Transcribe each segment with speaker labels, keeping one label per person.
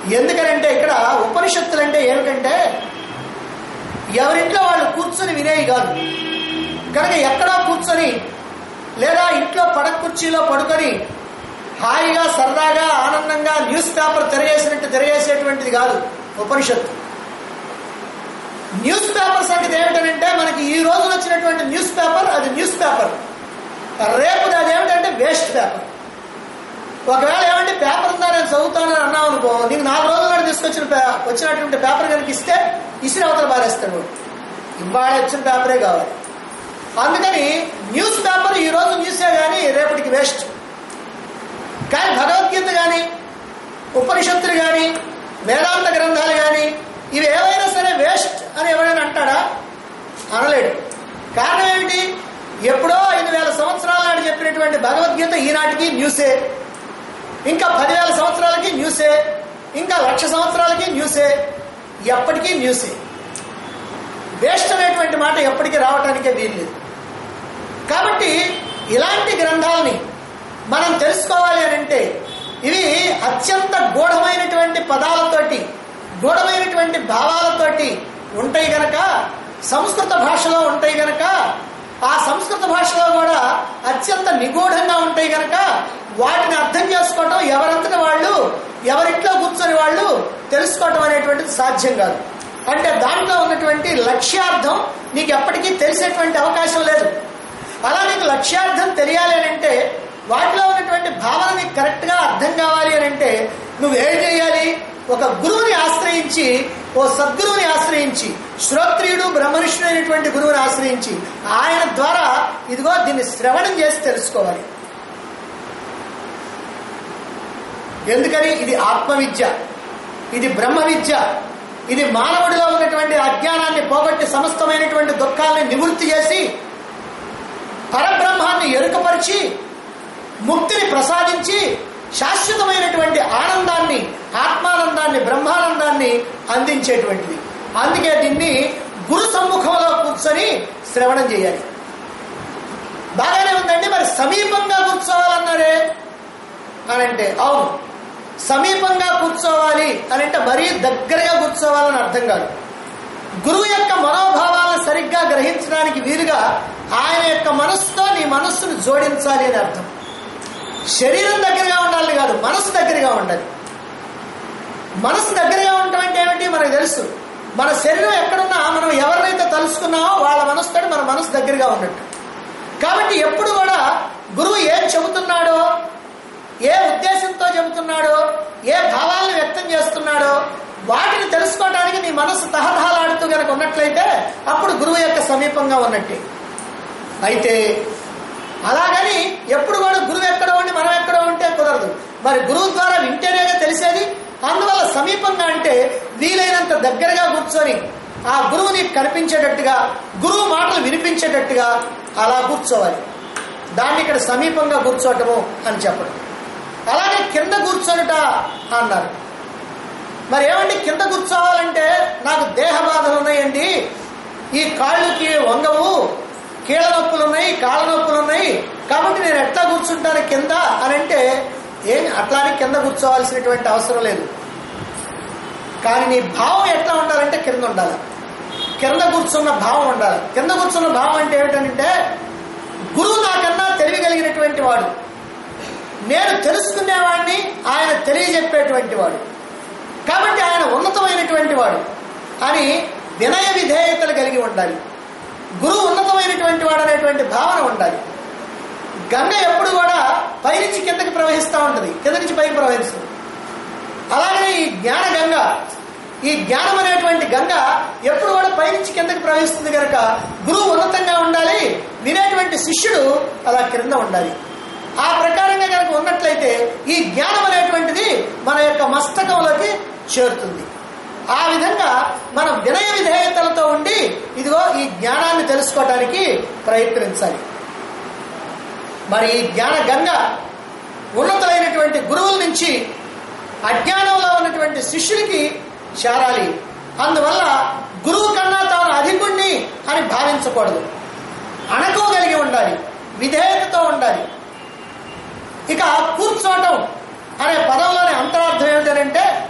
Speaker 1: ఎందుకనంటే ఇక్కడ ఉపనిషత్తులు అంటే ఏమిటంటే ఎవరింట్లో వాళ్ళు కూర్చొని వినేవి కాదు కనుక ఎక్కడో కూర్చొని లేదా ఇంట్లో పడక కుర్చీలో పడుకొని హాయిగా సరదాగా ఆనందంగా న్యూస్ పేపర్ తిరగేసినట్టు తిరగేసేటువంటిది కాదు ఉపనిషత్తు న్యూస్ పేపర్ సంగతి ఏమిటనంటే మనకి ఈ రోజున వచ్చినటువంటి న్యూస్ పేపర్ అది న్యూస్ పేపర్ రేపు అది ఏమిటంటే వేస్ట్ పేపర్ ఒకవేళ ఏమంటే పేపర్ ఉందా నేను చదువుతానని అన్నావు అనుకో నీకు నాలుగు రోజుల నాడు తీసుకొచ్చిన పే- వచ్చినటువంటి పేపర్ కనుక ఇస్తే ఇసిరి అవతల బారేస్తాడు వాడు. ఇవాళ వచ్చిన పేపరే కావాలి అందుకని న్యూస్ పేపర్ ఈ రోజు న్యూసే కానీ రేపటికి వేస్ట్ కానీ భగవద్గీత కానీ ఉపనిషత్తులు కానీ వేదాంత గ్రంథాలు కానీ ఇవి ఏవైనా సరే వేస్ట్ అని ఎవరైనా అంటాడా అనలేడు కారణం ఏమిటి ఎప్పుడో ఐదు వేల సంవత్సరాల నాడు చెప్పినటువంటి భగవద్గీత ఈనాటికి న్యూసే ఇంకా పదివేల సంవత్సరాలకి న్యూసే ఇంకా లక్ష సంవత్సరాలకి న్యూసే ఎప్పటికీ న్యూసే వేస్ట్ అనేటువంటి మాట ఎప్పటికీ రావటానికే వీల్లేదు కాబట్టి ఇలాంటి గ్రంథాలని మనం తెలుసుకోవాలి అని అంటే ఇవి అత్యంత గూఢమైనటువంటి పదాలతోటి గూఢమైనటువంటి భావాలతోటి ఉంటాయి గనక సంస్కృత భాషలో ఉంటాయి గనక ఆ సంస్కృత భాషలో కూడా అత్యంత నిగూఢంగా ఉంటాయి గనక వాటిని అర్థం చేసుకోవటం ఎవరంతటి వాళ్ళు ఎవరింట్లో కూర్చొని వాళ్ళు తెలుసుకోవటం అనేటువంటిది సాధ్యం కాదు అంటే దాంట్లో ఉన్నటువంటి లక్ష్యార్థం నీకు ఎప్పటికీ తెలిసేటువంటి అవకాశం లేదు అలా నీకు లక్ష్యార్థం తెలియాలి అని అంటే వాటిలో ఉన్నటువంటి భావన నీకు కరెక్ట్ గా అర్థం కావాలి అని అంటే నువ్వేం చేయాలి ఒక గురువుని ఆశ్రయించి ఓ సద్గురువుని ఆశ్రయించి శ్రోత్రియుడు బ్రహ్మనిష్ఠుడు అయినటువంటి గురువుని ఆశ్రయించి ఆయన ద్వారా ఇదిగో దీన్ని శ్రవణం చేసి తెలుసుకోవాలి ఎందుకని ఇది ఆత్మ విద్య ఇది బ్రహ్మ విద్య ఇది మానవుడిలో ఉన్నటువంటి అజ్ఞానాన్ని పోగొట్టి సమస్తమైనటువంటి దుఃఖాలను నివృత్తి చేసి పరబ్రహ్మాన్ని ఎరుకపరిచి ముక్తిని ప్రసాదించి శాశ్వతమైనటువంటి ఆనందాన్ని ఆత్మానందాన్ని బ్రహ్మానందాన్ని అందించేటువంటిది అందుకే దీన్ని గురు సమ్ముఖంలో కూర్చొని శ్రవణం చేయాలి బాగానే ఉందండి మరి సమీపంగా కూర్చోవాలన్నారే అని అంటే అవును సమీపంగా కూర్చోవాలి అని అంటే మరీ దగ్గరగా కూర్చోవాలని అర్థం కాదు గురువు యొక్క మనోభావాలను సరిగ్గా గ్రహించడానికి వీలుగా ఆయన యొక్క మనస్సుతో నీ మనస్సును జోడించాలి అని అర్థం శరీరం దగ్గరగా ఉండాలి కాదు మనసు దగ్గరగా ఉండాలి మనసు దగ్గరగా ఉండటం అంటే ఏమిటి మనకు తెలుసు మన శరీరం ఎక్కడున్నా మనం ఎవరినైతే తలుసుకున్నామో వాళ్ళ మనసుతో మన మనసు దగ్గరగా ఉన్నట్టు కాబట్టి ఎప్పుడు కూడా గురువు ఏం చెబుతున్నాడో ఏ ఉద్దేశంతో చెబుతున్నాడో ఏ భావాలను వ్యక్తం చేస్తున్నాడో వాటిని తెలుసుకోవడానికి నీ మనసు తహతహలాడుతూ కనుక ఉన్నట్లయితే అప్పుడు గురువు యొక్క సమీపంగా ఉన్నట్టే అయితే అలాగని ఎప్పుడు కూడా గురువు ఎక్కడో ఉండి మనం ఎక్కడో ఉంటే కుదరదు మరి గురువు ద్వారా వింటేనేగా తెలిసేది అందువల్ల సమీపంగా అంటే వీలైనంత దగ్గరగా కూర్చొని ఆ గురువు నీకు కనిపించేటట్టుగా గురువు మాటలు వినిపించేటట్టుగా అలా కూర్చోవాలి దాన్ని ఇక్కడ సమీపంగా కూర్చోవటము అని చెప్పడం అలాగే కింద కూర్చొనుట అన్నారు మరి ఏమండి కింద కూర్చోవాలంటే నాకు దేహ బాధలు ఉన్నాయండి ఈ కాళ్ళకి వంగవు కీళ్ళ నొప్పులు ఉన్నాయి కాళ్ళ నొప్పులు ఉన్నాయి కాబట్టి నేను ఎట్లా కూర్చుంటాను కింద అని అంటే ఏం అట్లానే కింద కూర్చోవాల్సినటువంటి అవసరం లేదు కానీ నీ భావం ఎట్లా ఉండాలంటే కింద ఉండాలి కింద కూర్చున్న భావం ఉండాలి కింద కూర్చున్న భావం అంటే ఏమిటంటే గురువు నాకన్నా తెలియగలిగినటువంటి వాడు నేను తెలుసుకునేవాడిని ఆయన తెలియజెప్పేటువంటి వాడు కాబట్టి ఆయన ఉన్నతమైనటువంటి వాడు అని వినయ విధేయతలు కలిగి ఉండాలి గురువు ఉన్నతమైనటువంటి వాడు అనేటువంటి భావన ఉండాలి గంగ ఎప్పుడు కూడా పైనుంచి కిందకి ప్రవహిస్తూ ఉంటుంది కింద నుంచి పైకి ప్రవహిస్తుంది అలాగే ఈ జ్ఞాన గంగ ఈ జ్ఞానం అనేటువంటి గంగ ఎప్పుడు కూడా పైనుంచి కిందకి ప్రవహిస్తుంది కనుక గురువు ఉన్నతంగా ఉండాలి వినేటువంటి శిష్యుడు అలా క్రింద ఉండాలి ఆ ప్రకారంగా కనుక ఉన్నట్లయితే ఈ జ్ఞానం అనేటువంటిది మన యొక్క మస్తకంలోకి చేరుతుంది ఆ విధంగా మనం వినయ విధేయతలతో ఉండి ఇదిగో ఈ జ్ఞానాన్ని తెలుసుకోవటానికి ప్రయత్నించాలి మరి ఈ జ్ఞాన గంగ ఉన్నతమైనటువంటి గురువుల నుంచి అజ్ఞానంలో ఉన్నటువంటి శిష్యుడికి చేరాలి అందువల్ల గురువు కన్నా తాను అధికుణ్ణి అని భావించకూడదు అణకోగలిగి ఉండాలి విధేయతతో ఉండాలి ఇక కూర్చోవటం అనే పదంలోని అంతరార్థం ఏమిటంటే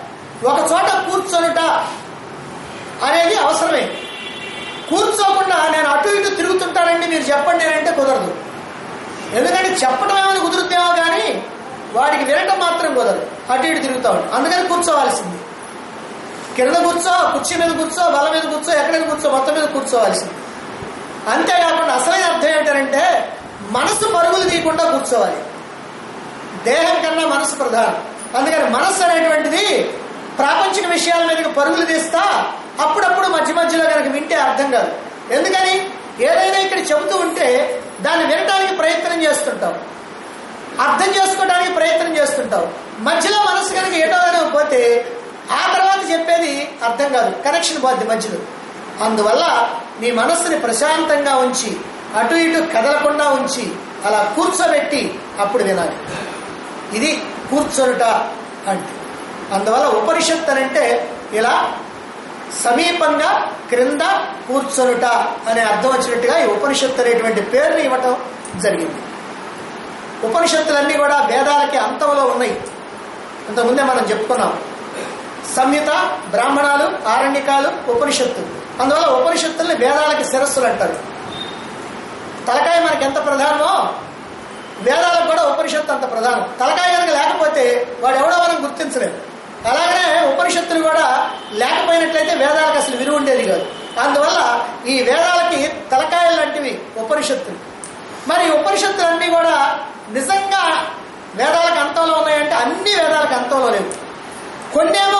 Speaker 1: ఒక చోట కూర్చొనుట అనేది అవసరమే కూర్చోకుండా నేను అటు ఇటు తిరుగుతుంటానండి మీరు చెప్పండి నేనంటే కుదరదు ఎందుకంటే చెప్పడం ఏమైనా కుదురుతేమో కానీ వాడికి వినటం మాత్రం కుదరదు అటు ఇటు తిరుగుతాడు అందుకని కూర్చోవాల్సింది కింద కూర్చో కుర్చీ మీద కూర్చో బల మీద కూర్చో ఎక్కడైనా కూర్చో మొత్తం మీద కూర్చోవాల్సింది అంతేకాకుండా అసలైన అర్థం ఏంటంటే మనసు పరుగులు తీయకుండా కూర్చోవాలి దేహం కన్నా మనసు ప్రధానం అందుకని మనస్సు అనేటువంటిది ప్రాపంచిక విషయాల మీదకి పరుగులు తీస్తా అప్పుడప్పుడు మధ్య మధ్యలో కనుక వింటే అర్థం కాదు ఎందుకని ఏదైనా ఇక్కడ చెబుతూ ఉంటే దాన్ని వినడానికి ప్రయత్నం చేస్తుంటాం అర్థం చేసుకోవడానికి ప్రయత్నం చేస్తుంటాం మధ్యలో మనసు కనుక ఏటో కనుక పోతే ఆ తర్వాత చెప్పేది అర్థం కాదు కనెక్షన్ పోద్ది మధ్యలో అందువల్ల మీ మనస్సుని ప్రశాంతంగా ఉంచి అటు ఇటు కదలకుండా ఉంచి అలా కూర్చోబెట్టి అప్పుడు వినాలి ఇది కూర్చొనుట అంటే అందువల్ల ఉపనిషత్తు అని అంటే ఇలా సమీపంగా క్రింద కూర్చొనుట అనే అర్థం వచ్చినట్టుగా ఈ ఉపనిషత్తు అనేటువంటి పేరుని ఇవ్వటం జరిగింది ఉపనిషత్తులన్నీ కూడా వేదాలకి అంతంలో ఉన్నాయి ఇంతకుముందే మనం చెప్పుకున్నాం సంహిత బ్రాహ్మణాలు ఆరణ్యకాలు ఉపనిషత్తు అందువల్ల ఉపనిషత్తుల్ని వేదాలకి శిరస్సులు అంటారు తలకాయ మనకి ఎంత ప్రధానమో వేదాలకు కూడా ఉపనిషత్తు అంత ప్రధానం తలకాయ కనుక లేకపోతే వాడు ఎవడో మనం గుర్తించలేము అలాగనే ఉపనిషత్తులు కూడా లేకపోయినట్లయితే వేదాలకు అసలు విలువ ఉండేది కాదు అందువల్ల ఈ వేదాలకి తలకాయలు లాంటివి ఉపనిషత్తులు మరి ఈ ఉపనిషత్తులన్నీ కూడా నిజంగా వేదాలకు అంతంలో ఉన్నాయంటే అన్ని వేదాలకు అంతంలో లేవు కొన్నేమో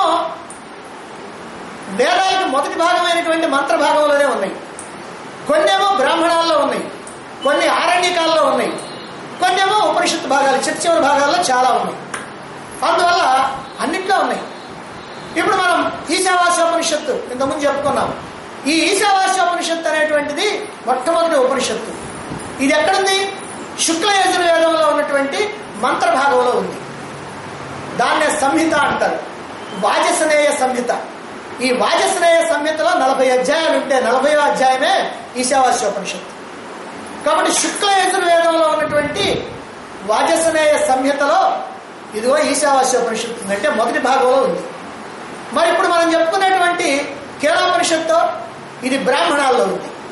Speaker 1: వేదాలకు మొదటి భాగమైనటువంటి మంత్ర భాగంలోనే ఉన్నాయి కొన్నేమో బ్రాహ్మణాల్లో ఉన్నాయి కొన్ని ఆరణ్యకాల్లో ఉన్నాయి కొన్నేమో ఉపనిషత్తు భాగాలు చిట్ట చివరి భాగాల్లో చాలా ఉన్నాయి అందువల్ల అన్నిట్లో ఉన్నాయి ఇప్పుడు మనం ఈశావాస్యోపనిషత్తు ఇంతకుముందు చెప్పుకున్నాం ఈ ఈశావాస్యోపనిషత్తు అనేటువంటిది మొట్టమొదటి ఉపనిషత్తు ఇది ఎక్కడుంది శుక్ల యజుర్వేదంలో ఉన్నటువంటి మంత్ర భాగంలో ఉంది దాన్నే సంహిత అంటారు వాజసనేయ సంహిత ఈ వాజసనేయ సంహితలో నలభై అధ్యాయాలు ఉంటే నలభై అధ్యాయమే ఈశావాస్యోపనిషత్తు కాబట్టి శుక్ల యజుర్వేదంలో ఉన్నటువంటి వాజసనేయ సంహితలో ఇదిగో ఈశావాస్యోపనిషత్తు ఉంది అంటే మొదటి భాగంలో ఉంది మరి ఇప్పుడు మనం చెప్పుకునేటువంటి కేరాపనిషత్తు ఇది బ్రాహ్మణాల్లో ఉంది